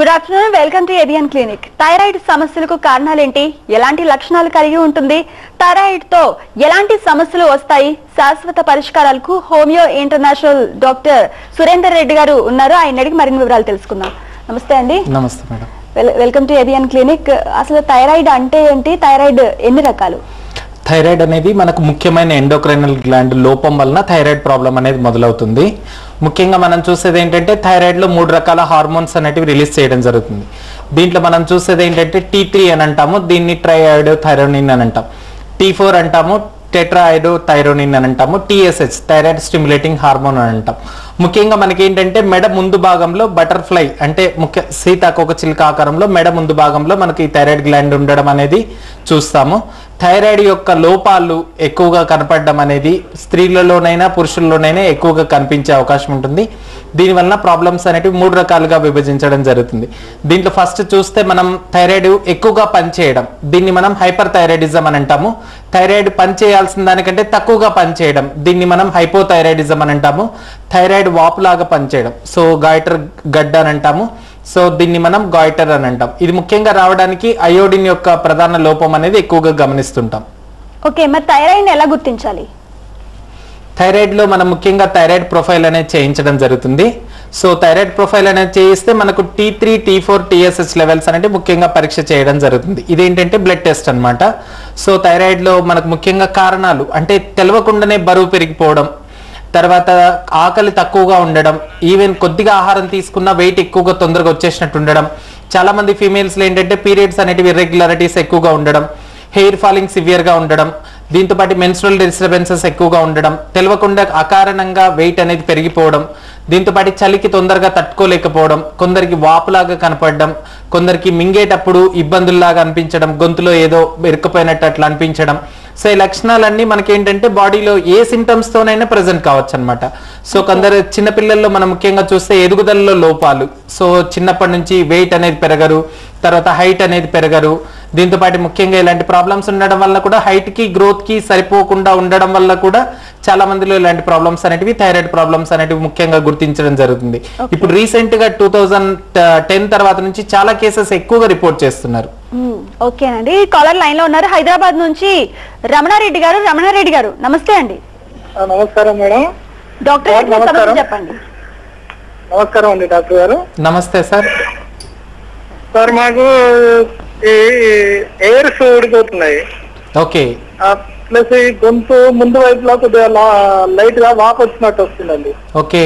Good afternoon welcome to ABN clinic thyroid సమస్యలకు కారణాలేంటి ఎలాంటి లక్షణాలు కలిగి ఉంటుంది థైరాయిడ్ తో ఎలాంటి సమస్యలు వస్తాయి శాశ్వత పరిష్కారాలకు homeo international doctor Surender Reddy garu ఉన్నారు ఆయన అడిగి మరిన్ని వివరాలు తెలుసుకుందాం నమస్తే అండి నమస్తే మేడం వెల్- వెల్కమ్ టు ఏబియన్ క్లినిక్ అసలు థైరాయిడ్ అంటే ఏంటి థైరాయిడ్ ఎన్ని రకాలు థైరాయిడ్ అనేది మనకు ముఖ్యమైన ఎండోక్రైనల్ గ్లాండ్ లోపం వలన థైరాయిడ్ ప్రాబ్లం అనేది మొదలవుతుంది ముఖ్యంగా మనం చూసేది ఏంటంటే థైరాయిడ్ లో మూడు రకాల హార్మోన్స్ అనేటివి రిలీజ్ చేయడం జరుగుతుంది దీంట్లో మనం చూసేది ఏంటంటే టీ త్రీ అని అంటాము దీన్ని ట్రైయాయిడ్ థైరోనిన్ అని అంటాం టీ ఫోర్ అంటాము టెట్రాయిడ్ థైరోనిన్ అని అంటాము టీఎస్హెచ్ థైరాయిడ్ స్టిమ్యులేటింగ్ హార్మోన్ అని అంటాం ముఖ్యంగా మనకి ఏంటంటే మెడ ముందు భాగంలో బటర్ఫ్లై అంటే ముఖ్య సీతాకోక చిలుక ఆకారంలో మెడ ముందు భాగంలో మనకి థైరాయిడ్ గ్లాండ్ ఉండడం అనేది చూస్తాము థైరాయిడ్ యొక్క లోపాలు ఎక్కువగా కనపడడం అనేది స్త్రీలలోనైనా పురుషుల్లోనైనా ఎక్కువగా కనిపించే అవకాశం ఉంటుంది దీనివల్ల ప్రాబ్లమ్స్ అనేటివి మూడు రకాలుగా విభజించడం జరుగుతుంది దీంట్లో ఫస్ట్ చూస్తే మనం థైరాయిడ్ ఎక్కువగా పనిచేయడం దీన్ని మనం హైపర్ థైరాయిడిజం అని అంటాము థైరాయిడ్ పనిచేయాల్సిన దానికంటే తక్కువగా పనిచేయడం దీన్ని మనం హైపోథైరాయిడిజం అని అంటాము థైరాయిడ్ వాపులాగా పనిచేయడం సో గాయటర్ గడ్డ అని అంటాము సో దీన్ని మనం గాయిటర్ అని అంటాం ఇది ముఖ్యంగా రావడానికి అయోడిన్ యొక్క ప్రధాన లోపం అనేది ఎక్కువగా గమనిస్తుంటాం ఓకే మరి థైరాయిడ్ ఎలా గుర్తించాలి థైరాయిడ్ లో మనం ముఖ్యంగా థైరాయిడ్ ప్రొఫైల్ అనేది చేయించడం జరుగుతుంది సో థైరాయిడ్ ప్రొఫైల్ అనేది చేయిస్తే మనకు T three T four TSH levels అనేది ముఖ్యంగా పరీక్ష చేయడం జరుగుతుంది ఇదేంటంటే బ్లడ్ టెస్ట్ అన్నమాట సో థైరాయిడ్ లో మనకు ముఖ్యంగా కారణాలు అంటే తెలవకుండానే బరువు పెరిగిపోవడం తర్వాత ఆకలి తక్కువగా ఉండడం ఈవెన్ కొద్దిగా ఆహారం తీసుకున్న వెయిట్ ఎక్కువగా తొందరగా వచ్చేసినట్టు ఉండడం చాలా మంది ఫీమేల్స్ లో ఏంటంటే పీరియడ్స్ అనేటివి ఇర్రెగ్యులారిటీస్ ఎక్కువగా ఉండడం హెయిర్ ఫాలింగ్ సివియర్ గా ఉండడం దీంతో పాటు మెన్స్ట్రల్ డిస్టర్బెన్సెస్ ఎక్కువగా ఉండడం తెలియకుండా అకారణంగా వెయిట్ అనేది పెరిగిపోవడం దీంతో పాటు చలికి తొందరగా తట్టుకోలేకపోవడం కొందరికి వాపులాగా కనపడడం కొందరికి మింగేటప్పుడు ఇబ్బందుల్లాగా అనిపించడం గొంతులో ఏదో ఇరుక్కుపోయినట్టు అట్లా అనిపించడం సో ఈ లక్షణాలన్నీ మనకి ఏంటంటే బాడీలో ఏ సిమ్టమ్స్ తోనైనా ప్రజెంట్ కావచ్చు అనమాట సో కొందరు చిన్నపిల్లల్లో మనం ముఖ్యంగా చూస్తే ఎదుగుదలలో లోపాలు సో చిన్నప్పటి నుంచి వెయిట్ అనేది పెరగరు తర్వాత హైట్ అనేది పెరగరు దీంతో పాటు ముఖ్యంగా ఇలాంటి ప్రాబ్లమ్స్ ఉండడం వల్ల కూడా హైట్ కి గ్రోత్ కి సరిపోకుండా ఉండడం వల్ల కూడా చాలా మందిలో ఇలాంటి ప్రాబ్లమ్స్ అనేటివి థైరాయిడ్ ప్రాబ్లమ్స్ అనేటివి ముఖ్యంగా గుర్తించడం జరుగుతుంది ఇప్పుడు రీసెంట్ గా టూ థౌజండ్ టెన్ తర్వాత నుంచి చాలా కేసెస్ ఎక్కువగా రిపోర్ట్ చేస్తున్నారు మ్మ్. ఓకేనండి కాలర్ లైన్ లో ఉన్నారు హైదరాబాద్ నుంచి రమణారెడ్డి గారు రమణారెడ్డి గారు నమస్తే అండి ఆ, నమస్కారం మేడం డాక్టర్ గారికి మీ సమస్య నమస్కారం. చెప్పండి నమస్కారం అండి డాక్టర్ గారు నమస్తే సార్ సార్ మాకు ఈ ఎయిర్స్ ఊడిపోతున్నాయి ఓకే ప్లస్ ఈ గొంతు ముందు వైపులో కొద్దిగా లైట్ గా వాపు వచ్చినట్టు వస్తుందండి ఓకే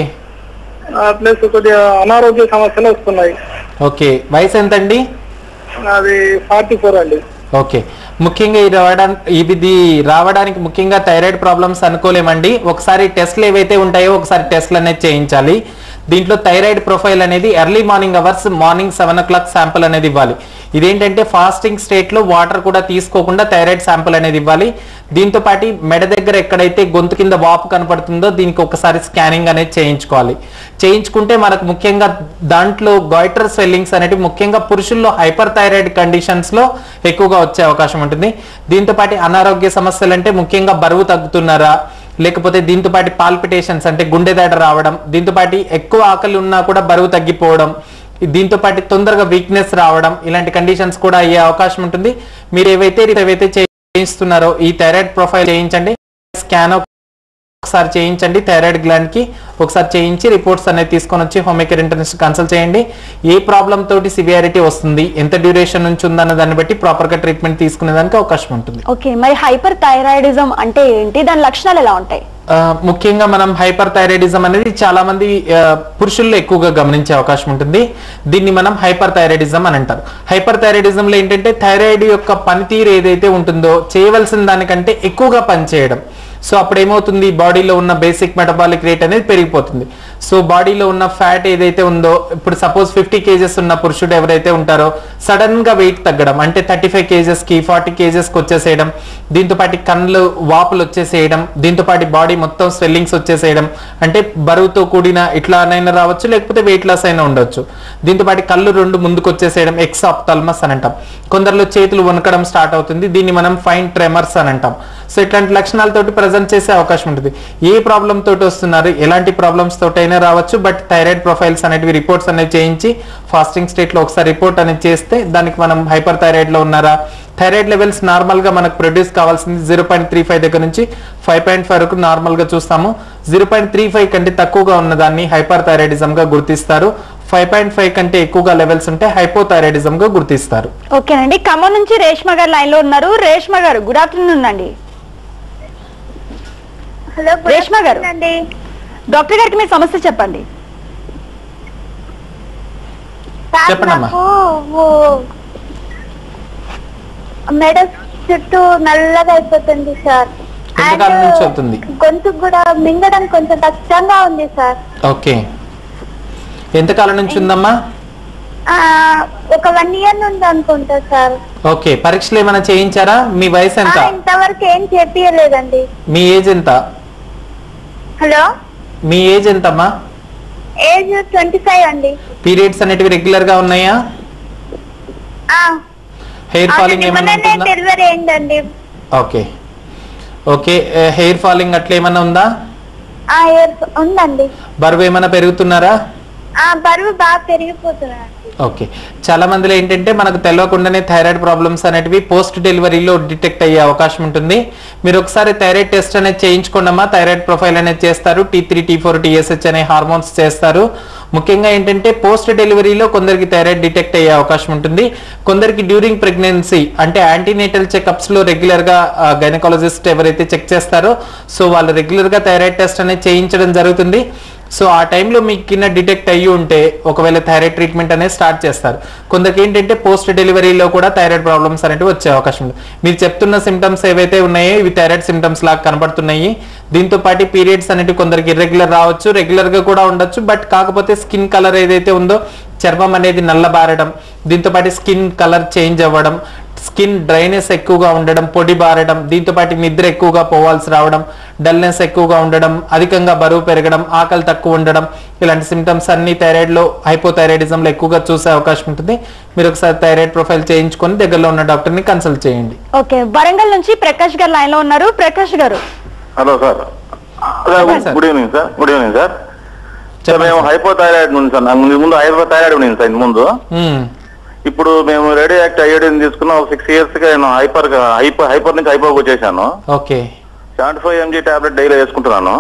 ప్లస్ కొద్దిగా అనారోగ్య సమస్యలు వస్తున్నాయి ఓకే వయసు ఎంతండి అది ఫార్టీ ఫోర్ అండి ఓకే ముఖ్యంగా ఇది రావడానికి ఇది రావడానికి ముఖ్యంగా థైరాయిడ్ ప్రాబ్లమ్స్ అనుకోలేమండి ఒకసారి టెస్ట్లు ఏవైతే ఉంటాయో ఒకసారి టెస్ట్లు అనేది చేయించాలి దీంట్లో థైరాయిడ్ ప్రొఫైల్ అనేది early morning hours morning seven o'clock sample అనేది ఇవ్వాలి ఇదేంటంటే ఫాస్టింగ్ స్టేట్ లో వాటర్ కూడా తీసుకోకుండా థైరాయిడ్ శాంపుల్ అనేది ఇవ్వాలి దీంతో పాటు మెడ దగ్గర ఎక్కడైతే గొంతు కింద వాపు కనపడుతుందో దీనికి ఒకసారి స్కానింగ్ అనేది చేయించుకోవాలి చేయించుకుంటే మనకు ముఖ్యంగా దాంట్లో గాయిటర్ స్వెల్లింగ్స్ అనేవి ముఖ్యంగా పురుషుల్లో హైపర్ థైరాయిడ్ కండిషన్స్ లో ఎక్కువగా వచ్చే అవకాశం ఉంటుంది దీంతో పాటు అనారోగ్య సమస్యలు అంటే ముఖ్యంగా బరువు తగ్గుతున్నారా లేకపోతే దీంతో పాటు పాల్పిటేషన్స్ అంటే గుండె దాట రావడం దీంతో పాటు ఎక్కువ ఆకలి ఉన్నా కూడా బరువు తగ్గిపోవడం దీంతో పాటు తొందరగా వీక్నెస్ రావడం ఇలాంటి కండిషన్స్ కూడా అయ్యే అవకాశం ఉంటుంది మీరు ఏవైతే ఏవైతే చేయిస్తున్నారో ఈ థైరాయిడ్ ప్రొఫైల్ చేయించండి స్కాన్ ఒకసారి చేయించండి థైరాయిడ్ గ్లాండ్ కి ఒకసారి చేయించి రిపోర్ట్స్ అనేది తీసుకొని వచ్చి హోమికేర్ ఇంటర్నేషనల్ కన్సల్ట్ చేయండి ఏ ప్రాబ్లం తోటి సివియారిటీ వస్తుంది ఎంత డ్యూరేషన్ నుంచి ఉందన్న దాన్ని బట్టి ప్రాపర్ గా ట్రీట్మెంట్ తీసుకునేదానికి అవకాశం ఉంటుంది ఓకే మరి హైపర్ థైరాయిడిజం అంటే ఏంటి దాని లక్షణాలు ఎలా ఉంటాయి ఆ, ముఖ్యంగా మనం హైపర్ థైరాయిడిజం అనేది చాలా మంది ఆ, పురుషుల్లో ఎక్కువగా గమనించే అవకాశం ఉంటుంది దీన్ని మనం హైపర్ థైరాయిడిజం అని అంటారు హైపర్ థైరాయిడిజం లో ఏంటంటే థైరాయిడ్ యొక్క పనితీరు ఏదైతే ఉంటుందో చేయవలసిన దానికంటే ఎక్కువగా పనిచేయడం సో అప్పుడు ఏమవుతుంది బాడీలో ఉన్న బేసిక్ మెటబాలిక్ రేట్ అనేది పెరిగిపోతుంది సో బాడీలో ఉన్న ఫ్యాట్ ఏదైతే ఉందో ఇప్పుడు సపోజ్ ఫిఫ్టీ కేజెస్ ఉన్న పురుషుడు ఎవరైతే ఉంటారో సడన్ గా వెయిట్ తగ్గడం అంటే థర్టీ ఫైవ్ కేజెస్ కి ఫార్టీ కేజెస్ కి వచ్చేసేయడం దీంతో పాటు కళ్ళు వాపులు వచ్చేసేయడం దీంతో పాటు బాడీ మొత్తం స్వెల్లింగ్స్ వచ్చేసేయడం అంటే బరువుతో కూడిన ఇట్లానైనా రావచ్చు లేకపోతే వెయిట్ లాస్ అయినా ఉండొచ్చు దీంతో పాటు కళ్ళు రెండు ముందుకు వచ్చేసేయడం ఎక్స్ ఆప్థాల్మస్ అని అంటాం కొందరిలో చేతులు వణకడం స్టార్ట్ అవుతుంది దీన్ని మనం ఫైన్ ట్రెమర్స్ అని అంటాం సో ఇట్లాంటి లక్షణాలతోటి ప్రజెంట్ ప్రజెంట్ చేసే అవకాశం ఉంటుంది ఏ ప్రాబ్లం తోటి వస్తున్నారు ఎలాంటి ప్రాబ్లమ్స్ తోటైనా రావచ్చు బట్ థైరాయిడ్ ప్రొఫైల్స్ అనేటివి రిపోర్ట్స్ అనేవి చేయించి ఫాస్టింగ్ స్టేట్ లో ఒకసారి రిపోర్ట్ అనేది చేస్తే దానికి మనం హైపర్ థైరాయిడ్ లో ఉన్నారా థైరాయిడ్ లెవెల్స్ నార్మల్ గా మనకు ప్రొడ్యూస్ కావాల్సింది జీరో పాయింట్ త్రీ ఫైవ్ దగ్గర నుంచి ఫైవ్ పాయింట్ ఫైవ్ వరకు నార్మల్ గా చూస్తాము జీరో పాయింట్ త్రీ ఫైవ్ కంటే తక్కువగా ఉన్న దాన్ని హైపర్ థైరాయిడిజం గా గుర్తిస్తారు ఫైవ్ పాయింట్ ఫైవ్ కంటే ఎక్కువగా లెవెల్స్ ఉంటే హైపోథైరాయిడిజం గా గుర్తిస్తారు ఓకేనండి ఖమ్మం నుంచి రేష్మ గారు లైన్ లో ఉన్నారు రేష్మ గారు గుడ్ ఆఫ్టర్నూన్ అండి hello good Reshma garu. Afternoon అండి డాక్టర్ గారికి మీ సమస్య చెప్పండి సార్, చెప్పండమ్మా. నాకు ఓ- మెడ చుట్టూ నల్లగా అయిపోతుంది సార్ ఎంతకాలం And నుంచి అవుతుంది? గొంతు కూడా మింగడానికి కొంచెం కష్టంగా ఉంది సార్ ఓకే ఎంతకాలం నుంచి ఉందమ్మా ఆ, ఒక వన్ ఇయర్ నుండి అనుకుంటా సార్ ఓకే పరీక్షలు ఏమైనా చేయించారా మీ వయసు ఎంత ఆ, ఇంతవరకు ఏం చేపియలేదండి మీ ఏజ్ ఎంత హలో మీ ఏజ్ ఎంతమ్మా ఏజ్ ట్వంటీ ఫైవ్ అండి పీరియడ్స్ అనేటివి రెగ్యులర్ గా ఉన్నాయా ఆ, హెయిర్ అవును, ఫాలింగ్ ఏమైనా నిన్ననే ఉంటుందా డెలివరీ అయిందండి ఓకే ఓకే హెయిర్ ఫాలింగ్ అట్లా ఏమైనా ఉందా ఆ, ఎస్, ఉందండి బరువు ఏమైనా పెరుగుతున్నారా ఆ బరువు బాగా పెరిగిపోతున్నాడు ఓకే చాలా మందిలో ఏంటంటే మనకు తెలియకుండానే థైరాయిడ్ ప్రాబ్లమ్స్ అనేటివి పోస్ట్ డెలివరీలో డిటెక్ట్ అయ్యే అవకాశం ఉంటుంది మీరు ఒకసారి థైరాయిడ్ టెస్ట్ అనేది చేయించుకోండమ్మా థైరాయిడ్ ప్రొఫైల్ అనేది చేస్తారు T three T four TSH అనే హార్మోన్స్ చేస్తారు ముఖ్యంగా ఏంటంటే పోస్ట్ డెలివరీలో కొందరికి థైరాయిడ్ డిటెక్ట్ అయ్యే అవకాశం ఉంటుంది కొందరికి డ్యూరింగ్ ప్రెగ్నెన్సీ అంటే యాంటీనేటల్ చెకప్స్ లో రెగ్యులర్ గా గైనకాలజిస్ట్ ఎవరైతే చెక్ చేస్తారో సో వాళ్ళు రెగ్యులర్ గా థైరాయిడ్ టెస్ట్ అనేది చేయించడం జరుగుతుంది సో ఆ టైంలో మీకు కింద డిటెక్ట్ అయ్యి ఉంటే ఒకవేళ థైరాయిడ్ ట్రీట్మెంట్ అనేది స్టార్ట్ చేస్తారు కొందరికి ఏంటంటే పోస్ట్ డెలివరీలో కూడా థైరాయిడ్ ప్రాబ్లమ్స్ అనేవి వచ్చే అవకాశం ఉంది మీరు చెప్తున్న సిమ్టమ్స్ ఏవైతే ఉన్నాయో ఇవి థైరాయిడ్ సిమ్టమ్స్ లాగా కనబడుతున్నాయి దీంతో పాటు పీరియడ్స్ అనేవి కొందరికి ఇర్రెగ్యులర్ రావచ్చు రెగ్యులర్ గా కూడా ఉండొచ్చు బట్ కాకపోతే స్కిన్ కలర్ ఏదైతే ఉందో చర్మం అనేది నల్లబారడం దీంతో పాటు స్కిన్ కలర్ చేంజ్ అవ్వడం స్కిన్ డ్రైనెస్ ఎక్కువగా ఉండడం పొడి బారడం దీంతో పాటు నిద్ర ఎక్కువగా పోవాల్సి రావడం డల్నెస్ ఎక్కువగా ఉండడం అధికంగా బరువు పెరగడం ఆకలి తక్కువ ఉండడం ఇలాంటి సిమ్టమ్స్ అన్ని థైరాయిడ్ లో హైపోథైరాయిడిజం లో ఎక్కువగా చూసే అవకాశం ఉంటుంది మీరు ఒకసారి థైరాయిడ్ ప్రొఫైల్ చేయించుకొని దగ్గరలో ఉన్న డాక్టర్ ని కన్సల్ట్ చేయండి ఓకే వరంగల్ నుంచి ప్రకాష్ గారు లైన్ లో ఉన్నారు ప్రకాష్ గారు హలో సార్ చెప్పండి sir. Good evening sir good evening sir sir చెప్పండి మేము సార్. హైపోథైరాయిడ్ ఉంది సార్ నాకు ముందు- ముందు హైపోథైరాయిడ్ ఉంది సార్ ఇంత ముందు మ్మ్. ఇప్పుడు మేము రేడియో యాక్ట్ అయోడిన్ తీసుకున్న ఒక సిక్స్ ఇయర్స్ గా నేను హైపర్ హైపర్ హైపర్ నుంచి హైపోకి వచ్చేసాను okay seventy five mg tablet daily వేసుకుంటున్నాను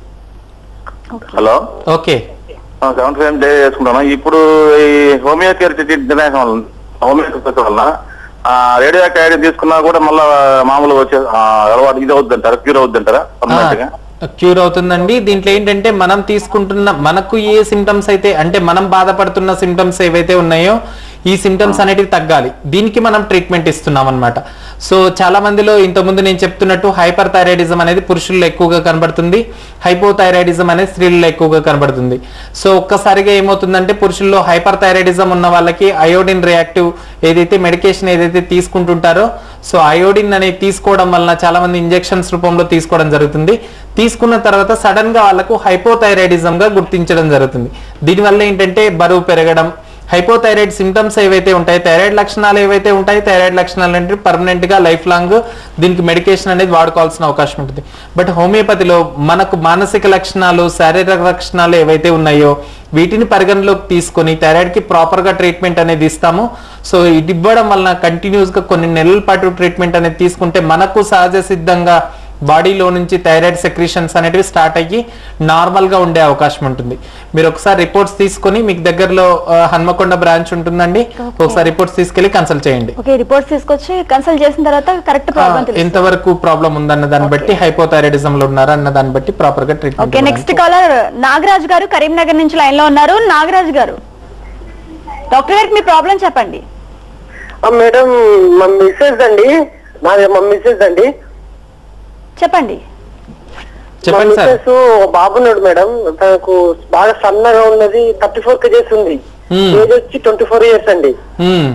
hello okay seventy five mg daily వేసుకుంటాను ఇప్పుడు ఈ హోమియోకేర్ తినేసం వల్ల హోమియోపతి వల్ల రేడియో యాక్ట్ అయోడిన్ తీసుకున్నా కూడా మళ్ళీ మామూలుగా వచ్చే ఆ, అలవాటు ఇది అవుద్దంటారా క్యూర్ అవుద్దంటారా పర్మనెంట్ గా క్యూర్ అవుతుందండి దీంట్లో ఏంటంటే మనం తీసుకుంటున్న మనకు ఏ సిమ్టమ్స్ అయితే అంటే మనం బాధపడుతున్న సిమ్టమ్స్ ఏవైతే ఉన్నాయో ఈ సిమ్టమ్స్ అనేటివి తగ్గాలి దీనికి మనం ట్రీట్మెంట్ ఇస్తున్నాం అనమాట సో చాలా మందిలో ఇంతకుముందు నేను చెప్తున్నట్టు హైపర్ థైరాయిడిజం అనేది పురుషుల్లో ఎక్కువగా కనబడుతుంది హైపోథైరాయిడిజం అనేది స్త్రీల్లో ఎక్కువగా కనబడుతుంది సో ఒక్కసారిగా ఏమవుతుందంటే పురుషుల్లో హైపర్ థైరాయిడిజం ఉన్న వాళ్ళకి అయోడిన్ రియాక్టివ్ ఏదైతే మెడికేషన్ ఏదైతే తీసుకుంటుంటారో సో అయోడిన్ అనేది తీసుకోవడం వలన చాలా మంది ఇంజెక్షన్స్ రూపంలో తీసుకోవడం జరుగుతుంది తీసుకున్న తర్వాత సడన్ గా వాళ్ళకు హైపోథైరాయిడిజం గా గుర్తించడం జరుగుతుంది దీనివల్ల ఏంటంటే బరువు పెరగడం హైపోథైరాయిడ్ సిమ్టమ్స్ ఏవైతే ఉంటాయి థైరాయిడ్ లక్షణాలు ఏవైతే ఉంటాయి థైరాయిడ్ లక్షణాలు అంటే పర్మనెంట్ గా లైఫ్ లాంగ్ దీనికి మెడికేషన్ అనేది వాడుకోవాల్సిన అవకాశం ఉంటుంది బట్ హోమియోపతిలో మనకు మానసిక లక్షణాలు శారీరక లక్షణాలు ఏవైతే ఉన్నాయో వీటిని పరిగణలోకి తీసుకొని థైరాయిడ్ కి ప్రాపర్ గా ట్రీట్మెంట్ అనేది ఇస్తాము సో ఇది ఇవ్వడం వలన కంటిన్యూస్ గా కొన్ని నెలల పాటు ట్రీట్మెంట్ అనేది తీసుకుంటే మనకు సహజ సిద్ధంగా బాడీలో నుంచి థైరాయిడ్ సెక్రీషన్స్ అనేటివి స్టార్ట్ అయ్యి నార్మల్ గా ఉండే అవకాశం ఉంటుంది మీరు ఒకసారి రిపోర్ట్స్ తీసుకొని మీకు దగ్గరలో ఆ, హన్మకొండ బ్రాంచ్ ఉంటుందండి ఒకసారి రిపోర్ట్స్ తీసుకెళ్లి కన్సల్ట్ చేయండి ఓకే రిపోర్ట్స్ తీసుకొచ్చి కన్సల్ట్ చేసిన తర్వాత కరెక్ట్ ప్రాబ్లం ఆ, ఎంతవరకు ప్రాబ్లం ఉందన్న దాన్ని బట్టి హైపోథైరాయిడిజం లో ఉన్నారా అన్న దాన్ని బట్టి ప్రాపర్ గా okay treatment next caller Nagaraj garu Karimnagar నుంచి లైన్ లో ఉన్నారు నాగరాజ్ గారు డాక్టర్ గారికి మీ ప్రాబ్లం చెప్పండి ఆ, మేడం మా మిస్సెస్ అండి నాది మా మిస్సెస్ అండి చెప్పండి మా చెప్పండి సార్ మిస్సెస్ ఒక బాబున్నాడు మేడం తనకు బాగా సన్నగా ఉన్నది థర్టీ ఫోర్ కేజెస్ ఉంది Hmm. ఏజ్ వచ్చి ట్వంటీ ఫోర్ ఇయర్స్ అండి మ్మ్.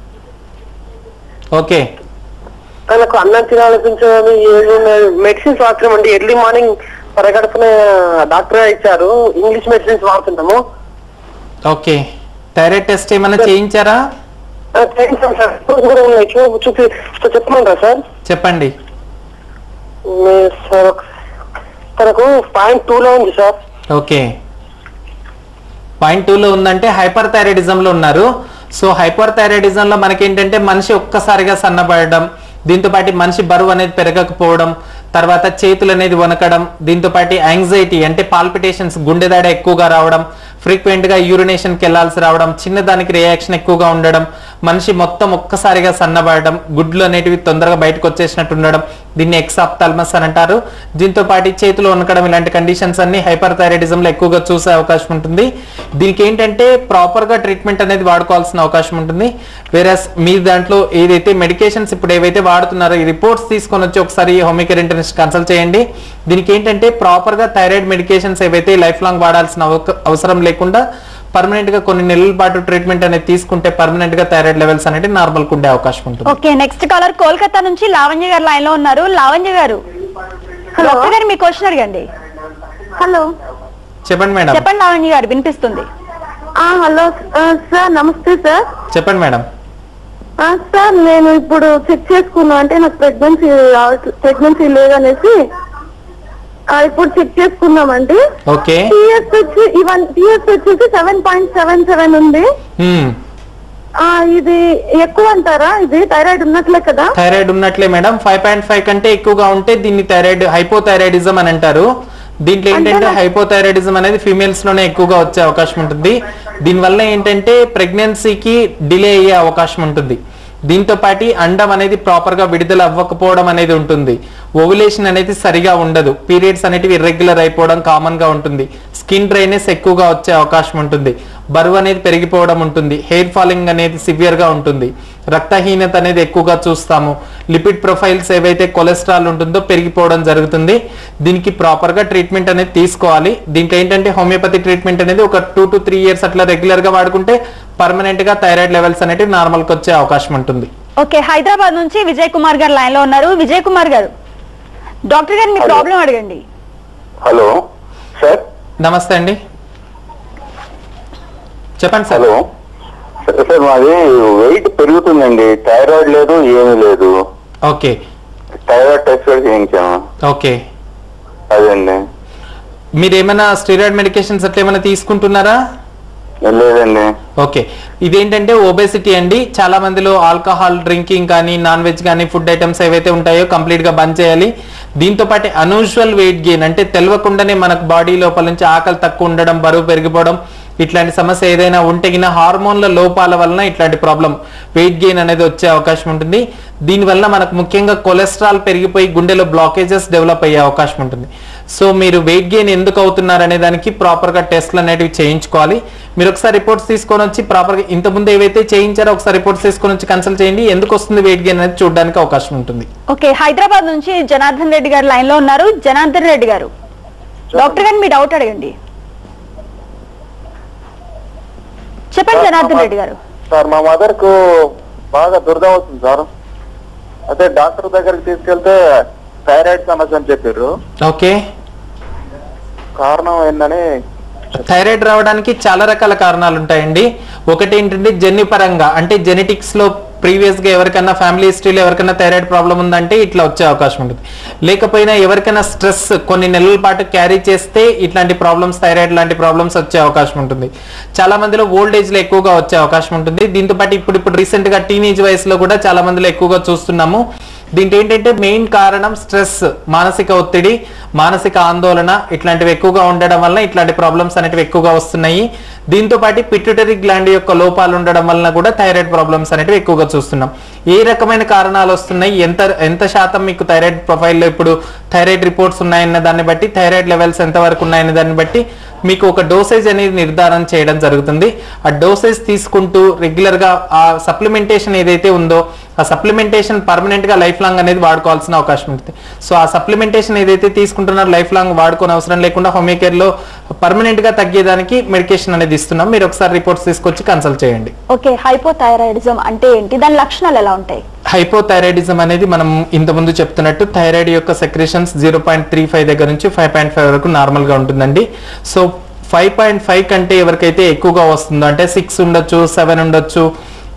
ఓకే తనకు అన్నం తినాలనిపించదని మెడిసిన్స్ వాడుతున్నామండి ఎర్లీ మార్నింగ్ పరగడుపున డాక్టర్ ఇచ్చారు ఇంగ్లీష్ మెడిసిన్స్ వాడుతున్నాము ఓకే థైరాయిడ్ టెస్ట్ ఏమైనా చేయించారా ఆ, చేయించాం సార్ రిపోర్ట్స్ కూడా ఉన్నాయి చూ చూపి చెప్పమంటారా సార్ చెప్పండి సార్ తనకు పాయింట్ టూ లో ఉంది సార్ ఓకే పాయింట్ లో ఉందంటే హైపర్ థైరాయిడిజంలో ఉన్నారు సో హైపర్ థైరాయిడిజంలో మనకేంటంటే మనిషి ఒక్కసారిగా సన్నబడడం దీంతో పాటు మనిషి బరువు అనేది పెరగకపోవడం తర్వాత చేతులు అనేది వనకడం దీంతో పాటు యాంగ్జైటీ అంటే పాల్పిటేషన్స్ గుండె దాడ ఎక్కువగా రావడం ఫ్రీక్వెంట్ గా యూరినేషన్కి వెళ్లాల్సి రావడం చిన్నదానికి రియాక్షన్ ఎక్కువగా ఉండడం మనిషి మొత్తం ఒక్కసారిగా సన్నబడడం గుడ్లు అనేటివి తొందరగా బయటకు వచ్చేసినట్టు ఉండడం దీన్ని ఎక్సాప్థాల్మస్ అని అంటారు దీంతో పాటు చేతులు వనకడం ఇలాంటి కండిషన్స్ అన్ని హైపర్ థైరాయిడిజంలో ఎక్కువగా చూసే అవకాశం ఉంటుంది దీనికి ఏంటంటే ప్రాపర్ గా ట్రీట్మెంట్ అనేది వాడుకోవాల్సిన అవకాశం ఉంటుంది వేరస్ మీ దాంట్లో ఏదైతే మెడికేషన్స్ ఇప్పుడు ఏవైతే వాడుతున్నారో ఈ రిపోర్ట్స్ తీసుకొని వచ్చి ఒకసారి హోమికేర్ ఇంటర్నెస్ట్ కన్సల్ట్ చేయండి దీనికి ఏంటంటే ప్రాపర్ గా థైరాయిడ్ మెడికేషన్స్ ఏవైతే లైఫ్ లాంగ్ వాడాల్సిన అవక- అవసరం లేకుండా పర్మనెంట్ గా కొన్ని నెలల పాటు ట్రీట్మెంట్ అనేది తీసుకుంటే పర్మనెంట్ గా థైరాయిడ్ లెవెల్స్ అనేది నార్మల్ ఉండే అవకాశం ఉంటుంది ఓకే నెక్స్ట్ కాలర్ కోల్కతా నుంచి లావణ్య గారు లైన్ లో ఉన్నారు లావణ్య గారు డాక్టర్ గారు మీ క్వశ్చన్ అడగండి హలో చెప్పండి మేడం చెప్పండి లావణ్య గారు వినిపిస్తుంది ఆ, హలో ఆ, సార్ నమస్తే సార్ చెప్పండి మేడం ఆ, సార్ నేను ఇప్పుడు చెక్ చేసుకున్నా అంటే నాకు ప్రెగ్నెన్సీ ప్రెగ్నెన్సీ లేదనేసి ఆ, ఇప్పుడు చెక్ చేసుకున్నామండి ఓకే టీఎస్ వచ్చి ఇవన్ టీఎస్ వచ్చేసి సెవెన్ పాయింట్ సెవెన్ సెవెన్ ఉంది హ్మ్. ఆ, ఇది ఎక్కువ అంటారా ఇది థైరాయిడ్ ఉన్నట్లే కదా థైరాయిడ్ ఉన్నట్లే మేడం ఫైవ్ పాయింట్ ఫైవ్ కంటే ఎక్కువగా ఉంటే దీన్ని థైరాయిడ్ హైపోథైరాయిడిజం అని అంటారు దీంట్లో ఏంటంటే హైపోథైరాయిడిజం అనేది ఫీమేల్స్ లోనే ఎక్కువగా వచ్చే అవకాశం ఉంటుంది దీనివల్ల ఏంటంటే ప్రెగ్నెన్సీకి డిలే అయ్యే అవకాశం ఉంటుంది దీంతో పాటు అండం అనేది ప్రాపర్ గా విడుదల అవ్వకపోవడం అనేది ఉంటుంది ఓవులేషన్ అనేది సరిగా ఉండదు పీరియడ్స్ అనేటివి ఇర్రెగ్యులర్ అయిపోవడం కామన్ గా ఉంటుంది స్కిన్ డ్రైనెస్ ఎక్కువగా వచ్చే అవకాశం ఉంటుంది బరువు అనేది పెరిగిపోవడం ఉంటుంది హెయిర్ ఫాలింగ్ అనేది సివియర్ గా ఉంటుంది రక్తహీనత అనేది ఎక్కువగా చూస్తాము లిపిడ్ ప్రొఫైల్స్ ఏవైతే కొలెస్ట్రాల్ ఉంటుందో పెరిగిపోవడం జరుగుతుంది దీనికి ప్రాపర్ గా ట్రీట్మెంట్ అనేది తీసుకోవాలి దీంట్లో ఏంటంటే హోమియోపతి ట్రీట్మెంట్ అనేది ఒక టూ టు త్రీ ఇయర్స్ అట్లా రెగ్యులర్ గా వాడుకుంటే పర్మనెంట్ గా థైరాయిడ్ లెవెల్స్ అనేవి నార్మల్ కి వచ్చే అవకాశం ఉంటుంది ఓకే హైదరాబాద్ నుంచి విజయ్ కుమార్ గారు లైన్ లో ఉన్నారు విజయ్ కుమార్ గారు డాక్టర్ గారు మీ హలో. ప్రాబ్లం అడగండి హలో సార్ నమస్తే అండి చెప్పండి సార్ హలో సార్ సార్ మాది వెయిట్ పెరుగుతుందండి థైరాయిడ్ లేదు ఏమీ లేదు ఓకే థైరాయిడ్ టెస్ట్ కూడా చేయించాము ఓకే అదండి మీరు ఏమైనా స్టీరాయిడ్ మెడికేషన్స్ అట్లా ఏమైనా తీసుకుంటున్నారా లేదండి ఓకే ఇదేంటంటే ఒబేసిటీ అండి చాలా మందిలో ఆల్కహాల్ డ్రింకింగ్ కానీ నాన్ వెజ్ కానీ ఫుడ్ ఐటమ్స్ ఏవైతే ఉంటాయో కంప్లీట్ గా బంద్ చేయాలి దీంతో పాటు అనూజువల్ వెయిట్ గెయిన్ అంటే తెలియకుండానే మనకు బాడీ లోపల నుంచి ఆకలి తక్కువ ఉండడం బరువు పెరిగిపోవడం ఇట్లాంటి సమస్య ఏదైనా ఉంటే గిన హార్మోన్ల లోపాల వలన ఇట్లాంటి ప్రాబ్లం వెయిట్ గెయిన్ అనేది వచ్చే అవకాశం ఉంటుంది దీనివల్ల మనకు ముఖ్యంగా కొలెస్ట్రాల్ పెరిగిపోయి గుండెలో బ్లాకేజెస్ డెవలప్ అయ్యే అవకాశం ఉంటుంది సో మీరు వెయిట్ గెయిన్ ఎందుకు అవుతున్నారు అనే దానికి ప్రాపర్ గా టెస్ట్లు అనేటివి చేయించుకోవాలి మీరు ఒకసారి రిపోర్ట్స్ తీసుకొని వచ్చి ప్రాపర్ గా ఇంతకుముందు ఏవైతే చేయించారో ఒకసారి రిపోర్ట్స్ తీసుకొని వచ్చి కన్సల్ట్ చేయండి ఎందుకు వస్తుంది వెయిట్ గెయిన్ అనేది చూడడానికి అవకాశం ఉంటుంది ఓకే హైదరాబాద్ నుంచి జనార్దన్ రెడ్డి గారు లైన్ లో ఉన్నారు జనార్దన్ రెడ్డి గారు డాక్టర్ గారు మీ డౌట్ అడగండి చెప్పండి జనార్దన్ రెడ్డి గారు సార్ మా మదర్ కు బాగా దురద అవుతుంది సార్ అదే డాక్టర్ దగ్గరికి తీసుకెళ్తే థైరాయిడ్ సమస్య అని చెప్పారు ఓకే కారణం ఏందని థైరాయిడ్ రావడానికి చాలా రకాల కారణాలు ఉంటాయండి ఒకటి ఏంటంటే జన్యుపరంగా అంటే జెనెటిక్స్ లో ప్రీవియస్ గా ఎవరికైనా ఫ్యామిలీ హిస్టరీలో ఎవరికైనా థైరాయిడ్ ప్రాబ్లం ఉందంటే ఇట్లా వచ్చే అవకాశం ఉంటుంది లేకపోయినా ఎవరికైనా స్ట్రెస్ కొన్ని నెలల పాటు క్యారీ చేస్తే ఇట్లాంటి ప్రాబ్లమ్స్ థైరాయిడ్ లాంటి ప్రాబ్లమ్స్ వచ్చే అవకాశం ఉంటుంది చాలా మందిలో ఓల్డ్ ఏజ్ లో ఎక్కువగా వచ్చే అవకాశం ఉంటుంది దీంతో పాటు ఇప్పుడు ఇప్పుడు రీసెంట్ గా టీనేజ్ వయసులో కూడా చాలా మందిలో ఎక్కువగా చూస్తున్నాము దీంట్లో ఏంటంటే మెయిన్ కారణం స్ట్రెస్ మానసిక ఒత్తిడి మానసిక ఆందోళన ఇట్లాంటివి ఎక్కువగా ఉండడం వల్ల ఇట్లాంటి ప్రాబ్లమ్స్ అనేటివి ఎక్కువగా వస్తున్నాయి దీంతో పాటు పిట్యూటరీ గ్లాండ్ యొక్క లోపాలు ఉండడం వలన కూడా థైరాయిడ్ ప్రాబ్లమ్స్ అనేటివి ఎక్కువగా చూస్తున్నాం ఏ రకమైన కారణాలు వస్తున్నాయి ఎంత ఎంత శాతం మీకు థైరాయిడ్ ప్రొఫైల్లో ఇప్పుడు థైరాయిడ్ రిపోర్ట్స్ ఉన్నాయన్న దాన్ని బట్టి థైరాయిడ్ లెవెల్స్ ఎంత వరకు ఉన్నాయన్న దాన్ని బట్టి మీకు ఒక డోసేజ్ అనేది నిర్ధారణ చేయడం జరుగుతుంది ఆ డోసేజ్ తీసుకుంటూ రెగ్యులర్ గా ఆ సప్లిమెంటేషన్ ఏదైతే ఉందో ఆ సప్లిమెంటేషన్ పర్మనెంట్ గా లైఫ్ లాంగ్ అనేది వాడుకోవాల్సిన అవకాశం ఉంటుంది సో ఆ సప్లిమెంటేషన్ ఏదైతే తీసుకుంటున్నారో లైఫ్ లాంగ్ వాడుకోని అవసరం లేకుండా హోమియోకేర్ లో పర్మనెంట్ గా తగ్గేదానికి మెడికేషన్ అనేది ఇస్తున్నాం మీరు ఒకసారి రిపోర్ట్స్ తీసుకొచ్చి కన్సల్ట్ చేయండి ఓకే హైపోథైరాయిడిజం అంటే ఏంటి దాని లక్షణాలు ఎలా ఉంటాయి హైపోథైరాయిడిజం అనేది మనం ఇంతకుముందు చెప్తున్నట్టు థైరాయిడ్ యొక్క secretions zero point three five దగ్గర నుంచి ఫైవ్ పాయింట్ ఫైవ్ వరకు నార్మల్ గా ఉంటుందండి సో ఫైవ్ పాయింట్ ఫైవ్ కంటే ఎవరికైతే ఎక్కువగా వస్తుందో అంటే సిక్స్ ఉండొచ్చు సెవెన్ ఉండొచ్చు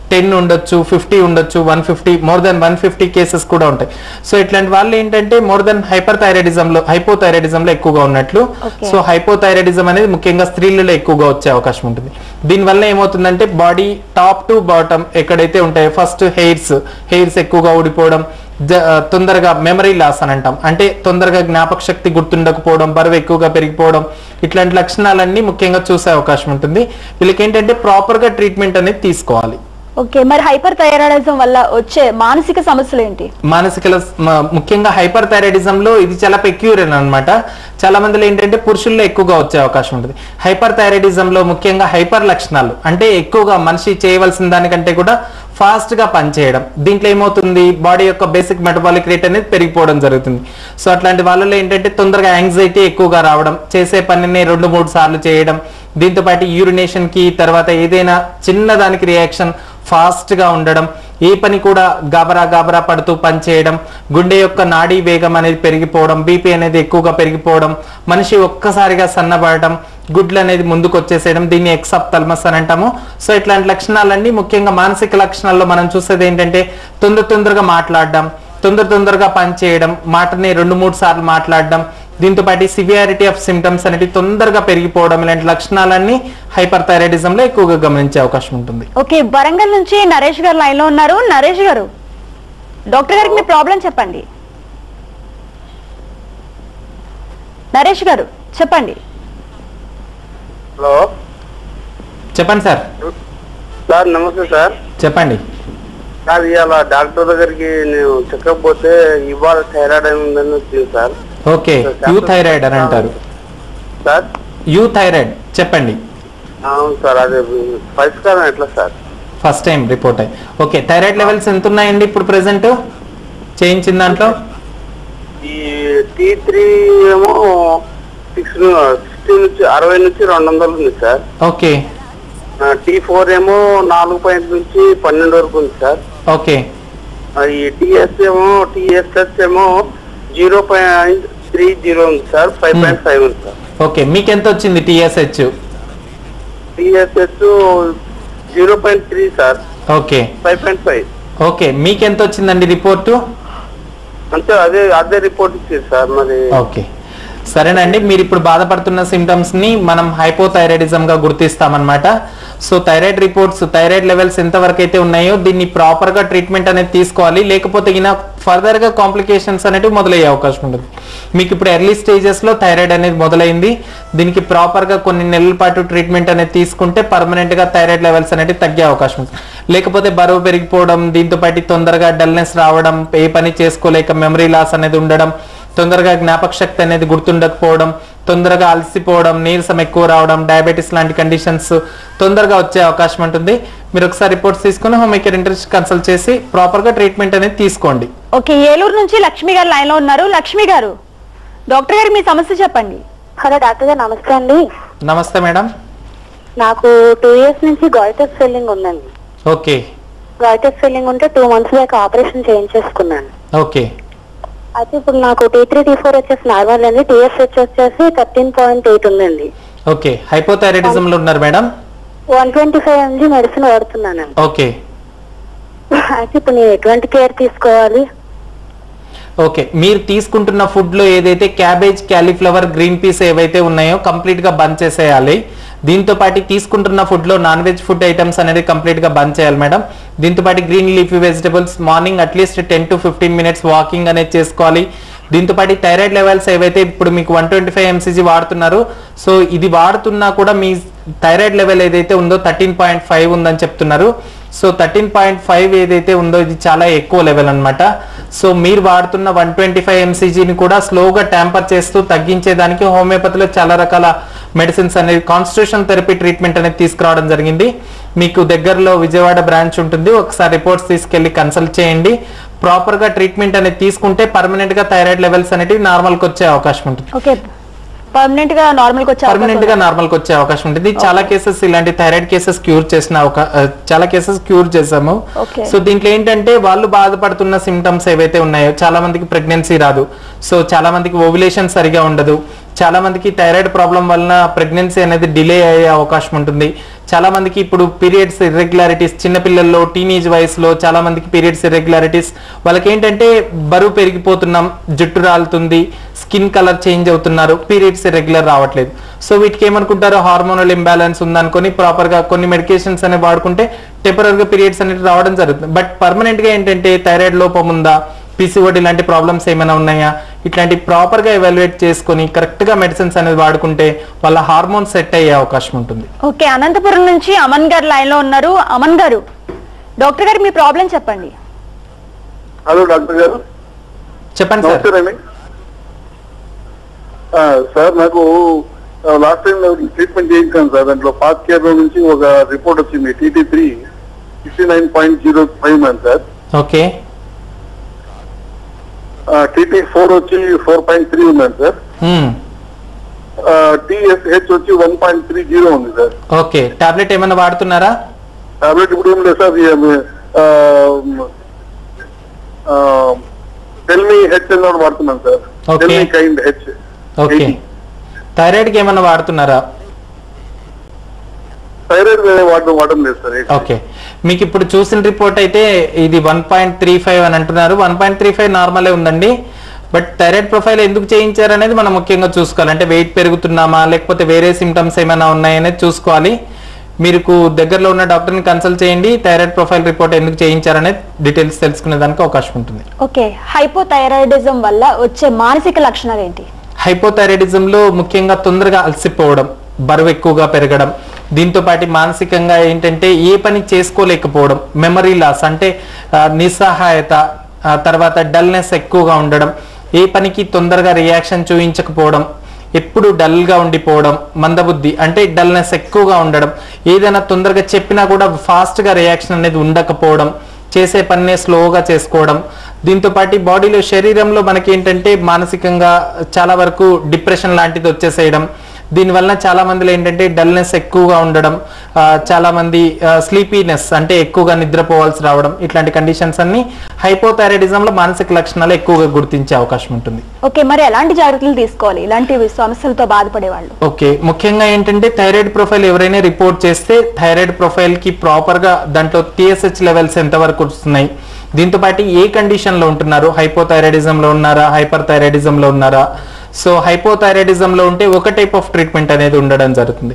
టెన్ ఉండొచ్చు ఫిఫ్టీ ఉండొచ్చు one fifty more than one fifty cases కూడా ఉంటాయి సో ఇట్లాంటి వాళ్ళు ఏంటంటే మోర్ దెన్ హైపర్ థైరాయిడిజం లో హైపోథైరాయిడిజం లో ఎక్కువగా ఉన్నట్లు Okay. సో హైపోథైరాయిడిజం అనేది ముఖ్యంగా స్త్రీలలో ఎక్కువగా వచ్చే అవకాశం ఉంటుంది దీనివల్ల ఏమవుతుందంటే బాడీ టాప్ టు బాటమ్ ఎక్కడైతే ఉంటాయో ఫస్ట్ హెయిర్స్ హెయిర్స్ ఎక్కువగా ఊడిపోవడం జ- ఆ, తొందరగా మెమరీ లాస్ అని అంటాం అంటే తొందరగా జ్ఞాపక శక్తి గుర్తుండకపోవడం బరువు ఎక్కువగా పెరిగిపోవడం ఇట్లాంటి లక్షణాలన్నీ ముఖ్యంగా చూసే అవకాశం ఉంటుంది వీళ్ళకి ఏంటంటే ప్రాపర్ గా ట్రీట్మెంట్ అనేది తీసుకోవాలి ఓకే మరి హైపర్ థైరాయిడిజం వల్ల వచ్చే మానసిక సమస్యలు ఏంటి మానసిక లస్- మ- ముఖ్యంగా హైపర్ థైరాయిడిజం లో ఇది చాలా పెక్యూరియన్ అన్నమాట చాలా మందిలో ఏంటంటే పురుషుల్లో ఎక్కువగా వచ్చే అవకాశం ఉంటుంది హైపర్ థైరాయిడిజం లో ముఖ్యంగా హైపర్ లక్షణాలు అంటే ఎక్కువగా మనిషి చేయవలసిన దానికంటే కూడా ఫాస్ట్ గా పనిచేయడం దీంట్లో ఏమవుతుంది బాడీ యొక్క బేసిక్ మెటబాలిక్ రేట్ అనేది పెరిగిపోవడం జరుగుతుంది సో అట్లాంటి వాళ్ళలో ఏంటంటే తొందరగా యాంగ్జైటీ ఎక్కువగా రావడం చేసే పనిని రెండు మూడు సార్లు చేయడం దీంతో పాటు యూరినేషన్ కి తర్వాత ఏదైనా చిన్న దానికి రియాక్షన్ ఫాస్ట్ గా ఉండడం ఏ పని కూడా గాబరా గాబరా పడుతూ పని చేయడం గుండె యొక్క నాడీ వేగం అనేది పెరిగిపోవడం బీపీ అనేది ఎక్కువగా పెరిగిపోవడం మనిషి ఒక్కసారిగా సన్నబడటం గుడ్లు అనేది ముందుకు వచ్చేసేయడం దీన్ని ఎక్సప్ తల్మస్ అని అంటాము సో ఇట్లాంటి లక్షణాలన్నీ ముఖ్యంగా మానసిక లక్షణాల్లో మనం చూసేది ఏంటంటే తొందర తొందరగా మాట్లాడడం తొందర తొందరగా పని చేయడం మాటని రెండు మూడు సార్లు మాట్లాడడం దీంతో పాటు సివియారిటీ ఆఫ్ సిమ్టమ్స్ అనేవి తొందరగా పెరిగిపోవడం ఇలాంటి లక్షణాలన్నీ హైపర్ థైరాయిడిజం లో ఎక్కువగా గమనించే అవకాశం ఉంటుంది ఓకే వరంగల్ నుంచి నరేష్ గారు లైన్ లో ఉన్నారు నరేష్ గారు డాక్టర్ గారికి మీ ప్రాబ్లం చెప్పండి నరేష్ గారు చెప్పండి హలో చెప్పండి సార్ సార్ నమస్తే సార్ చెప్పండి సార్ ఇవాళ డాక్టర్ దగ్గరికి నేను చెకప్ పోతే ఇవాళ థైరాయిడ్ ఉందని వచ్చింది సార్ ఓకే యూ థైరాయిడ్ అని అంటారు సార్ యూ థైరాయిడ్ చెప్పండి అవును సార్ అదే పరిష్కారం ఎట్లా సార్ ఫస్ట్ టైం రిపోర్ట్ అయ్యి ఓకే థైరాయిడ్ లెవెల్స్ ఎంత ఉన్నాయండి ఇప్పుడు ప్రెసెంట్ చేయించిన దాంట్లో ఈ టీ త్రీ ఏమో సిక్స్ సిక్స్టీ నుంచి అరవై నుంచి రెండు వందలు ఉంది సార్ ఓకే టీ ఫోర్ ఏమో నాలుగు పాయింట్ నుంచి పన్నెండు వరకు ఉంది సార్ ఓకే ఆ, ఈ టిఎస్ ఏమో టిఎస్ఎస్ ఏమో జీరో పాయింట్ త్రీ జీరో ఉంది సార్ ఫైవ్ పాయింట్ ఫైవ్ ఉంది సార్ ఓకే మీకు ఎంత వచ్చింది TSH TSS zero point three sir okay five point five okay మీకు ఎంత వచ్చిందండి రిపోర్టు అంతే అదే అదే రిపోర్ట్ ఇచ్చింది సార్ మరి ఓకే సరేనండి మీరు ఇప్పుడు బాధపడుతున్న సిమ్టమ్స్ ని మనం హైపోథైరాయిడిజం గా గుర్తిస్తామన్నమాట so thyroid reports thyroid levels ఎంత వరకు అయితే ఉన్నాయో దీన్ని ప్రాపర్ గా ట్రీట్మెంట్ అనేది తీసుకోవాలి లేకపోతే గిన ఫర్దర్ గా కాంప్లికేషన్స్ అనేవి మొదలయ్యే అవకాశం ఉంటుంది మీకు ఇప్పుడు ఎర్లీ స్టేజెస్ లో థైరాయిడ్ అనేది మొదలైంది దీనికి ప్రాపర్ గా కొన్ని నెలల పాటు ట్రీట్మెంట్ అనేది తీసుకుంటే పర్మనెంట్ గా థైరాయిడ్ లెవెల్స్ అనేవి తగ్గే అవకాశం ఉంటుంది లేకపోతే బరువు పెరిగిపోవడం దీంతో పాటు తొందరగా డల్నెస్ రావడం ఏ పని చేసుకోలేక మెమరీ లాస్ అనేది ఉండడం తొందరగా జ్ఞాపక శక్తి అనేది గుర్తుండకపోవడం తొందరగా అలసిపోవడం నీరసం ఎక్కువ రావడం డయాబెటీస్ లాంటి కండిషన్స్ తొందరగా వచ్చే అవకాశం ఉంటుంది మీరు ఒకసారి రిపోర్ట్స్ తీసుకుని హోమ్ కేర్ ఇంట్రెస్ట్ కన్సల్ట్ చేసి ప్రాపర్ గా ట్రీట్మెంట్ అనేది తీసుకోండి ఓకే ఏలూరు నుంచి లక్ష్మి గారు లైన్ లో ఉన్నారు లక్ష్మి గారు డాక్టర్ గారు మీ సమస్య చెప్పండి హలో డాక్టర్ గారు నమస్తే అండి నమస్తే మేడం నాకు టూ ఇయర్స్ నుంచి గాయిటర్ స్వెల్లింగ్ ఉందండి ఓకే గాయిటర్ స్వెల్లింగ్ ఉంటే టూ మంత్స్ బ్యాక్ ఆపరేషన్ చేయించేసుకున్నాను ఓకే అయితే ఇప్పుడు నాకు టీ త్రీ టీ ఫోర్ వచ్చేసి నార్మల్ అండి టీఎస్హెచ్ వచ్చేసి థర్టీన్ పాయింట్ ఎయిట్ ఉందండి ఓకే హైపోథైరాయిడిజం లో ఉన్నారు madam one twenty five MG medicine వాడుతున్నానండి ఓకే అయితే ఇప్పుడు నేను ఎటువంటి కేర్ తీసుకోవాలి ఓకే మీరు తీసుకుంటున్న ఫుడ్ లో ఏదైతే క్యాబేజ్ క్యాలీఫ్లవర్ గ్రీన్ పీస్ ఏవైతే ఉన్నాయో కంప్లీట్ గా బంద్ చేసేయాలి దీంతో పాటు తీసుకుంటున్న ఫుడ్ లో నాన్ వెజ్ ఫుడ్ ఐటమ్స్ అనేది కంప్లీట్ గా బంద్ చేయాలి మేడం దీంతో పాటు green leafy vegetables morning at least ten to fifteen minutes walking అనేది చేసుకోవాలి దీంతో పాటు థైరాయిడ్ లెవెల్స్ ఏవైతే ఇప్పుడు మీకు వన్ ట్వంటీ ఫైవ్ ఎంసీజీ వాడుతున్నారు సో ఇది వాడుతున్నా కూడా మీ థైరాయిడ్ లెవెల్ ఏదైతే ఉందో థర్టీన్ పాయింట్ ఫైవ్ ఉందని చెప్తున్నారు సో థర్టీన్ పాయింట్ ఫైవ్ ఏదైతే ఉందో ఇది చాలా ఎక్కువ లెవెల్ అన్నమాట సో మీరు వాడుతున్న వన్ ట్వంటీ ఫైవ్ ఎంసీజీని కూడా స్లోగా ట్యాంపర్ చేస్తూ తగ్గించేదానికి హోమియోపతిలో చాలా రకాల మెడిసిన్స్ అనేది కాన్స్టిట్యూషన్ థెరపీ ట్రీట్మెంట్ అనేది తీసుకురావడం జరిగింది మీకు దగ్గరలో విజయవాడ బ్రాంచ్ ఉంటుంది ఒకసారి రిపోర్ట్స్ తీసుకెళ్లి కన్సల్ట్ చేయండి ప్రాపర్ గా ట్రీట్మెంట్ అనేది తీసుకుంటే పర్మనెంట్ గా థైరాయిడ్ లెవెల్స్ అనేవి నార్మల్ కి వచ్చే అవకాశం ఉంటుంది ఓకే పర్మనెంట్ గా నార్మల్ కి వచ్చే అవకాశం పర్మనెంట్ గా నార్మల్ కి వచ్చే అవకాశం ఉంటుంది చాలా కేసెస్ ఇలాంటి థైరాయిడ్ కేసెస్ క్యూర్ చేసిన అవకా- ఆ, చాలా కేసెస్ క్యూర్ చేసాము Okay. సో దీంట్లో ఏంటంటే వాళ్ళు బాధపడుతున్న సిమ్టమ్స్ ఏవైతే ఉన్నాయో చాలా మందికి ప్రెగ్నెన్సీ రాదు సో చాలా మందికి ఓవ్యులేషన్ సరిగా ఉండదు చాలా మందికి థైరాయిడ్ ప్రాబ్లం వలన ప్రెగ్నెన్సీ అనేది డిలే అయ్యే అవకాశం ఉంటుంది చాలా మందికి ఇప్పుడు పీరియడ్స్ ఇర్రెగ్యులారిటీస్ చిన్నపిల్లల్లో టీనేజ్ వయసులో చాలా మందికి పీరియడ్స్ ఇర్రెగ్యులారిటీస్ వాళ్ళకి ఏంటంటే బరువు పెరిగిపోతున్నాం జుట్టు రాలుతుంది స్కిన్ కలర్ చేంజ్ అవుతున్నారు పీరియడ్స్ రెగ్యులర్ రావట్లేదు సో వీటికి ఏమనుకుంటారు హార్మోనల్ ఇంబ్యాలెన్స్ ఉందనుకొని ప్రాపర్ గా కొన్ని మెడికేషన్స్ అనేవి వాడుకుంటే టెంపరీగా పీరియడ్స్ అనేవి రావడం జరుగుతుంది బట్ పర్మనెంట్ గా ఏంటంటే థైరాయిడ్ లోపం ఉందా పీసీఓడి లాంటి ప్రాబ్లమ్స్ ఏమైనా ఉన్నాయా ఇట్లాంటి ప్రాపర్ గా ఎవాల్యుయేట్ చేసుకొని కరెక్ట్ గా మెడిసిన్స్ అనేది వాడుకుంటే వాళ్ళ హార్మోన్ సెట్ అయ్యే అవకాశం ఉంటుంది ఓకే అనంతపురం నుంచి అమన్ గారు లైన్ లో ఉన్నారు అమన్ గారు డాక్టర్ గారు మీ ప్రాబ్లం చెప్పండి హలో డాక్టర్ గారు చెప్పండి సార్ నమస్తే రమి ఆ, సార్ నాకు లాస్ట్ టైం ట్రీట్మెంట్ చేయించాను సార్ దాంట్లో పాత్ కేర్ లో నుంచి ఒక రిపోర్ట్ వచ్చింది TT three sixty nine point zero five మ్యాన్ సార్ ఓకే టీటీ ఫోర్ వచ్చి ఫోర్ పాయింట్ త్రీ ఉన్నాను సార్ మ్మ్. టీఎస్హెచ్ వచ్చి వన్ పాయింట్ త్రీ జీరో ఉంది సార్ ఓకే టాబ్లెట్ ఏమైనా వాడుతున్నారా టాబ్లెట్ ఇప్పుడు ఏం లేదు సార్ టెల్మీ హెచ్ అని కూడా వాడుతున్నాను sir Okay. Tell me kind H okay thyroid కి ఏమైనా వాడుతున్నారా థైరాయిడ్ వాడడం వాడడం లేదు సార్ ఓకే మీకు ఇప్పుడు చూసిన రిపోర్ట్ అయితే ఇది వన్ పాయింట్ త్రీ ఫైవ్ అని అంటున్నారు వన్ పాయింట్ త్రీ ఫైవ్ నార్మలే ఉందండి బట్ థైరాయిడ్ ప్రొఫైల్ ఎందుకు చేయించారు అనేది మనం ముఖ్యంగా చూసుకోవాలి అంటే వెయిట్ పెరుగుతున్నామా లేకపోతే వేరే సిమ్టమ్స్ ఏమైనా ఉన్నాయనేది చూసుకోవాలి మీకు దగ్గరలో ఉన్న డాక్టర్ని కన్సల్ట్ చేయండి థైరాయిడ్ ప్రొఫైల్ రిపోర్ట్ ఎందుకు చేయించారనేది డీటెయిల్స్ తెలుసుకునే దానికి అవకాశం ఉంటుంది ఓకే హైపోథైరాయిడిజం వల్ల వచ్చే మానసిక లక్షణాలు ఏంటి హైపోథైరాయిడిజం లో ముఖ్యంగా తొందరగా అలసిపోవడం బరువు ఎక్కువగా పెరగడం దీంతో పాటు మానసికంగా ఏంటంటే ఏ పని చేసుకోలేకపోవడం మెమరీ లాస్ అంటే ఆ, నిస్సహాయత ఆ తర్వాత డల్నెస్ ఎక్కువగా ఉండడం ఏ పనికి తొందరగా రియాక్షన్ చూపించకపోవడం ఎప్పుడు డల్ గా ఉండిపోవడం మందబుద్ధి అంటే డల్నెస్ ఎక్కువగా ఉండడం ఏదైనా తొందరగా చెప్పినా కూడా ఫాస్ట్ గా రియాక్షన్ అనేది ఉండకపోవడం చేసే పన్నే స్లోగా చేసుకోవడం దీంతో పాటు బాడీలో శరీరంలో మనకి ఏంటంటే మానసికంగా చాలా వరకు డిప్రెషన్ లాంటిది వచ్చేసేయడం దీనివల్ల చాలా మందిలో ఏంటంటే డల్నెస్ ఎక్కువగా ఉండడం ఆ, చాలా మంది స్లీపీనెస్ అంటే ఎక్కువగా నిద్రపోవాల్సి రావడం ఇట్లాంటి కండిషన్స్ అన్ని హైపోథైరాయిడిజం లో మానసిక లక్షణాలు ఎక్కువగా గుర్తించే అవకాశం ఉంటుంది ఓకే మరి ఎలాంటి జాగ్రత్తలు తీసుకోవాలి ఇలాంటి సమస్యలతో బాధపడే వాళ్ళు ఓకే ముఖ్యంగా ఏంటంటే థైరాయిడ్ ప్రొఫైల్ ఎవరైనా రిపోర్ట్ చేస్తే థైరాయిడ్ ప్రొఫైల్ కి ప్రాపర్ గా దాంట్లో టిఎస్హెచ్ లెవెల్స్ ఎంత వరకు వస్తున్నాయి దీంతో పాటు ఏ కండిషన్ లో ఉంటున్నారు హైపోథైరాయిడిజం లో ఉన్నారా హైపర్ థైరాయిడిజం లో ఉన్నారా సో హైపోథైరాయిడిజం లో ఉంటే ఒక టైప్ ఆఫ్ ట్రీట్మెంట్ అనేది ఉండడం జరుగుతుంది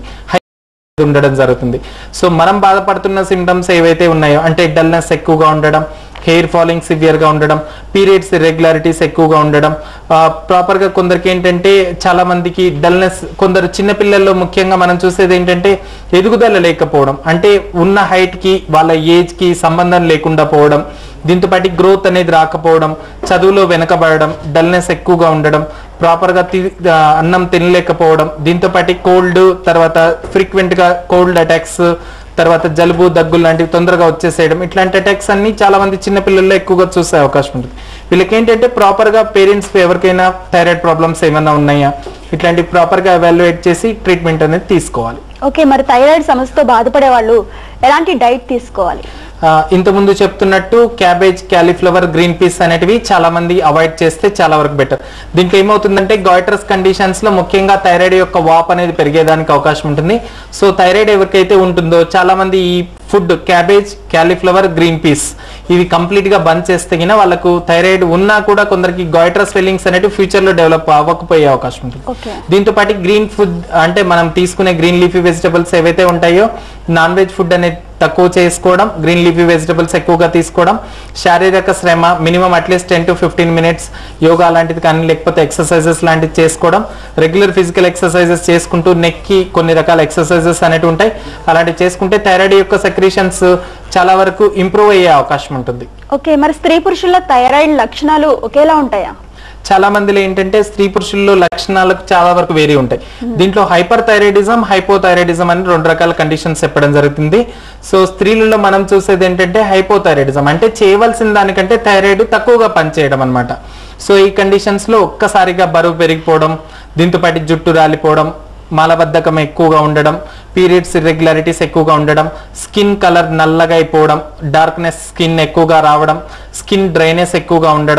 ఉండడం జరుగుతుంది సో మనం బాధపడుతున్న సిమ్టమ్స్ ఏవైతే ఉన్నాయో అంటే డల్నెస్ ఎక్కువగా ఉండడం హెయిర్ ఫాలింగ్ సివియర్ గా ఉండడం పీరియడ్స్ ఇర్రెగ్యులారిటీస్ ఎక్కువగా ఉండడం ప్రాపర్ గా కొందరికి ఏంటంటే చాలా మందికి డల్నెస్ కొందరు చిన్నపిల్లల్లో ముఖ్యంగా మనం చూసేది ఏంటంటే ఎదుగుదల లేకపోవడం అంటే ఉన్న హైట్ కి వాళ్ళ ఏజ్ కి సంబంధం లేకుండా పోవడం దీంతో పాటు గ్రోత్ అనేది రాకపోవడం చదువులో వెనకబడడం డల్నెస్ ఎక్కువగా ఉండడం ప్రాపర్ గా తి- ఆ, అన్నం తినలేకపోవడం దీంతో పాటు కోల్డ్ తర్వాత ఫ్రీక్వెంట్ గా కోల్డ్ అటాక్స్ తర్వాత జలుబు దగ్గు లాంటివి తొందరగా వచ్చేసేయడం ఇట్లాంటి అటాక్స్ అన్ని చాలా మంది చిన్న పిల్లల్లో ఎక్కువగా చూసే అవకాశం ఉంటుంది వీళ్ళకి ఏంటంటే ప్రాపర్ గా పేరెంట్స్ ఎవరికైనా థైరాయిడ్ ప్రాబ్లమ్స్ ఏమైనా ఉన్నాయా ఇట్లాంటి ప్రాపర్ గా ఎవాల్యుయేట్ చేసి ట్రీట్మెంట్ అనేది తీసుకోవాలి ఓకే మరి థైరాయిడ్ సమస్యతో బాధపడే వాళ్ళు ఎలాంటి డైట్ తీసుకోవాలి ఆ, ఇంతకుముందు చెప్తున్నట్టు క్యాబేజ్ క్యాలీఫ్లవర్ గ్రీన్ పీస్ అనేటివి చాలా మంది అవాయిడ్ చేస్తే చాలా వరకు బెటర్ దీంట్లో ఏమవుతుందంటే గాయిటర్స్ కండిషన్స్ లో ముఖ్యంగా థైరాయిడ్ యొక్క వాప్ అనేది పెరిగేదానికి అవకాశం ఉంటుంది సో థైరాయిడ్ ఎవరికైతే ఉంటుందో చాలా మంది ఈ food cabbage cauliflower green peas ఇవి కంప్లీట్ గా బంద్ చేస్తే గిన వాళ్ళకు థైరాయిడ్ ఉన్నా కూడా కొందరికి గాయిటర్స్ ఫీలింగ్స్ అనేవి ఫ్యూచర్ లో డెవలప్ అవ్వకపోయే అవకాశం ఉంటుంది ఓకే దీంతో పాటు గ్రీన్ ఫుడ్ అంటే మనం తీసుకునే గ్రీన్ లీఫీ వెజిటబుల్స్ ఏవైతే ఉంటాయో నాన్ వెజ్ ఫుడ్ అనేది తక్కువ చేసుకోవడం గ్రీన్ లీఫీ వెజిటబుల్స్ ఎక్కువగా తీసుకోవడం శారీరక శ్రమ minimum at least ten to fifteen minutes yoga లాంటిది కానీ లేకపోతే ఎక్సర్సైజెస్ లాంటివి చేసుకోవడం రెగ్యులర్ ఫిజికల్ ఎక్సర్సైజెస్ చేసుకుంటూ నెక్కి కొన్ని రకాల ఎక్సర్సైజెస్ అనేవి ఉంటాయి అలాంటివి చేసుకుంటే థైరాయిడ్ యొక్క సెక్రీషన్స్ చాలా వరకు ఇంప్రూవ్ అయ్యే అవకాశం ఉంటుంది ఓకే మరి స్త్రీ పురుషుల్లో థైరాయిడ్ లక్షణాలు ఒకేలా ఉంటాయా చాలా మందిలో ఏంటంటే స్త్రీ పురుషుల్లో లక్షణాలకు చాలా వరకు వేరీ ఉంటాయి దీంట్లో హైపర్ థైరాయిడిజం హైపోథైరాయిడిజం అని రెండు రకాల కండిషన్స్ చెప్పడం జరుగుతుంది సో స్త్రీలలో మనం చూసేది ఏంటంటే హైపోథైరాయిడిజం అంటే చేయవలసిన దానికంటే థైరాయిడ్ తక్కువగా పనిచేయడం అన్నమాట సో ఈ కండిషన్స్ లో ఒక్కసారిగా బరువు పెరిగిపోవడం దీంతో పాటు జుట్టు రాలిపోవడం మలబద్ధకం ఎక్కువగా ఉండడం పీరియడ్స్ ఇర్రెగ్యులారిటీస్ ఎక్కువగా ఉండడం స్కిన్ కలర్ నల్లగా అయిపోవడం డార్క్నెస్ స్కిన్ ఎక్కువగా రావడం స్కిన్ డ్రైనెస్ ఎక్కువగా ఉండడం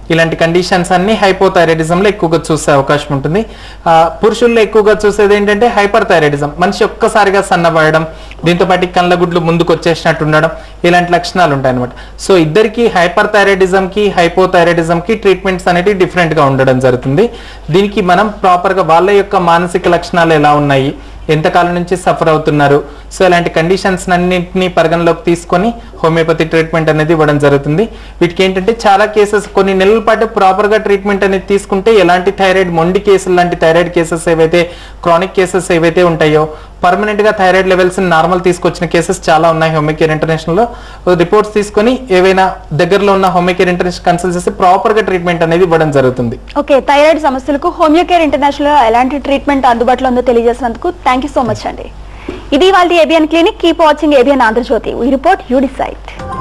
ఇలాంటి కండిషన్స్ అన్ని హైపోథైరాయిడిజం లో ఎక్కువగా చూసే అవకాశం ఉంటుంది ఆ, పురుషుల్లో ఎక్కువగా చూసేది ఏంటంటే హైపర్ థైరాయిడిజం మనిషి ఒక్కసారిగా సన్నబడడం దీంతో పాటు కళ్ళ గుడ్లు ముందుకు వచ్చేసినట్టు ఉండడం ఇలాంటి లక్షణాలు ఉంటాయి అనమాట సో ఇద్దరికి హైపర్ థైరాయిడిజం కి హైపోథైరాయిడిజం కి ట్రీట్మెంట్స్ అనేవి డిఫరెంట్ గా ఉండడం జరుగుతుంది దీనికి మనం ప్రాపర్ గా వాళ్ళ యొక్క మానసిక లక్షణాలు ఎలా ఉన్నాయి ఎంతకాలం నుంచి సఫర్ అవుతున్నారు సో ఇలాంటి కండిషన్స్ అన్నింటినీ పరిగణలోకి తీసుకొని హోమియోపతి ట్రీట్మెంట్ అనేది ఇవ్వడం జరుగుతుంది వీటికి ఏంటంటే చాలా కేసెస్ కొన్ని నెలల పాటు ప్రాపర్ గా ట్రీట్మెంట్ అనేది తీసుకుంటే ఎలాంటి థైరాయిడ్ మొండి కేసులు లాంటి థైరాయిడ్ కేసెస్ ఏవైతే క్రానిక్ కేసెస్ ఏవైతే ఉంటాయో పర్మనెంట్ గా థైరాయిడ్ లెవెల్స్ నార్మల్ తీసుకొచ్చిన కేసెస్ చాలా ఉన్నాయి హోమియోకేర్ ఇంటర్నేషనల్ లో రిపోర్ట్స్ తీసుకొని ఏవైనా దగ్గరలో ఉన్న హోమియోకేర్ ఇంటర్నేషనల్ కన్సల్ట్ చేసి ప్రాపర్ గా ట్రీట్మెంట్ అనేది ఇవ్వడం జరుగుతుంది ఓకే థైరాయిడ్ సమస్యలకు హోమియో కేర్ ఇంటర్నేషనల్ లో ఎలాంటి ట్రీట్మెంట్ అందుబాటులో ఉందో తెలియజేసినందుకు థ్యాంక్ యూ సో మచ్ అండి ఇది వాళ్ళ ABN clinic keep watching ABN Andhra Jyothi ఈ రిపోర్ట్ యూ డిసైడ్